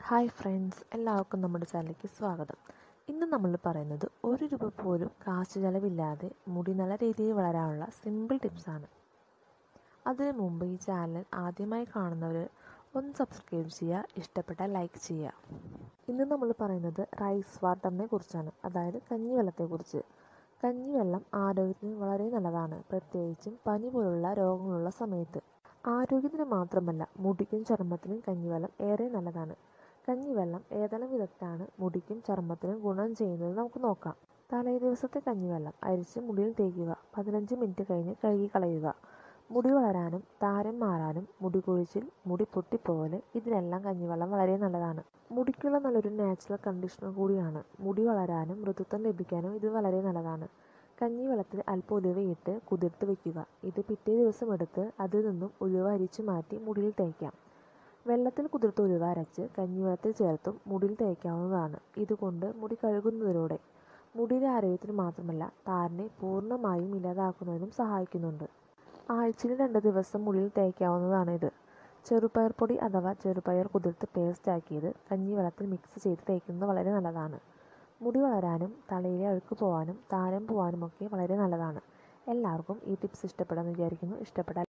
hi friends എല്ലാവർക്കും നമ്മുടെ ചാനലിലേക്ക് സ്വാഗതം ഇന്ന് നമ്മൾ പറയുന്നത് ഒരു രൂപ പോലും കാശ് ചെലവില്ലാതെ മുടി നല്ല രീതിയിൽ വളരാനുള്ള സിമ്പിൾ ടിപ്സാണ് അതിനു മുമ്പ് ഈ ചാനൽ ആദ്യമായി കാണുന്നവർ ഒന്ന് സബ്സ്ക്രൈബ് ചെയ്യുക ഇഷ്ടപ്പെട്ടാൽ ലൈക്ക് ചെയ്യുക ഇന്ന് നമ്മൾ പറയുന്നത് റൈസ് വാട്ടറിനെ കുറിച്ചാണ് അതായത് കഞ്ഞിവെള്ളത്തെക്കുറിച്ച് കഞ്ഞിവെള്ളം ആരോഗ്യത്തിന് വളരെ നല്ലതാണ് പ്രത്യേകിച്ചും പനി പോലുള്ള രോഗങ്ങളുള്ള സമയത്ത് ആരോഗ്യത്തിന് മാത്രമല്ല മുടിക്കും ചർമ്മത്തിനും കഞ്ഞിവെള്ളം ഏറെ നല്ലതാണ് കഞ്ഞിവെള്ളം ഏതെല്ലാം വിധത്തിലാണ് മുടിക്കും ചർമ്മത്തിനും ഗുണം ചെയ്യുന്നത് നമുക്ക് നോക്കാം തലേ ദിവസത്തെ കഞ്ഞിവെള്ളം അരിച്ച് മുടിയിൽ തേക്കുക പതിനഞ്ച് മിനിറ്റ് കഴിഞ്ഞ് കഴുകി കളയുക മുടി വളരാനും താരം മാറാനും മുടി കൊഴിച്ചിൽ മുടി പൊട്ടിപ്പോവല് ഇതിനെല്ലാം കഞ്ഞിവെള്ളം വളരെ നല്ലതാണ് മുടിക്കുള്ള നല്ലൊരു നാച്ചുറൽ കണ്ടീഷണർ കൂടിയാണ് മുടി വളരാനും മൃദുത്വം ലഭിക്കാനും ഇത് വളരെ നല്ലതാണ് കഞ്ഞിവെള്ളത്തിൽ അല്പം ഉലുവയിട്ട് കുതിർത്ത് വെക്കുക ഇത് പിറ്റേ ദിവസം എടുത്ത് അതിൽ നിന്നും ഉലുവ അരിച്ചു മാറ്റി മുടിയിൽ തേക്കാം വെള്ളത്തിൽ കുതിർത്ത ഉലുവ അരച്ച് കഞ്ഞിവെള്ളത്തിൽ ചേർത്തും മുടിയിൽ തേക്കാവുന്നതാണ് ഇതുകൊണ്ട് മുടി കഴുകുന്നതിലൂടെ മുടിയുടെ ആരോഗ്യത്തിന് മാത്രമല്ല താരനെ പൂർണ്ണമായും ഇല്ലാതാക്കുന്നതിനും സഹായിക്കുന്നുണ്ട് ആഴ്ചയിൽ രണ്ട് ദിവസം മുടിയിൽ തേക്കാവുന്നതാണ് ഇത് ചെറുപയർ പൊടി അഥവാ ചെറുപയർ കുതിർത്ത് പേസ്റ്റ് ആക്കിയത് കഞ്ഞിവെള്ളത്തിൽ മിക്സ് ചെയ്ത് തേക്കുന്നത് വളരെ നല്ലതാണ് മുടി വളരാനും തലയിലെ അഴുക്ക് പോകാനും താരം പോകാനും ഒക്കെ വളരെ നല്ലതാണ് എല്ലാവർക്കും ഈ ടിപ്സ് ഇഷ്ടപ്പെടാമെന്ന് വിചാരിക്കുന്നു ഇഷ്ടപ്പെട്ടാൽ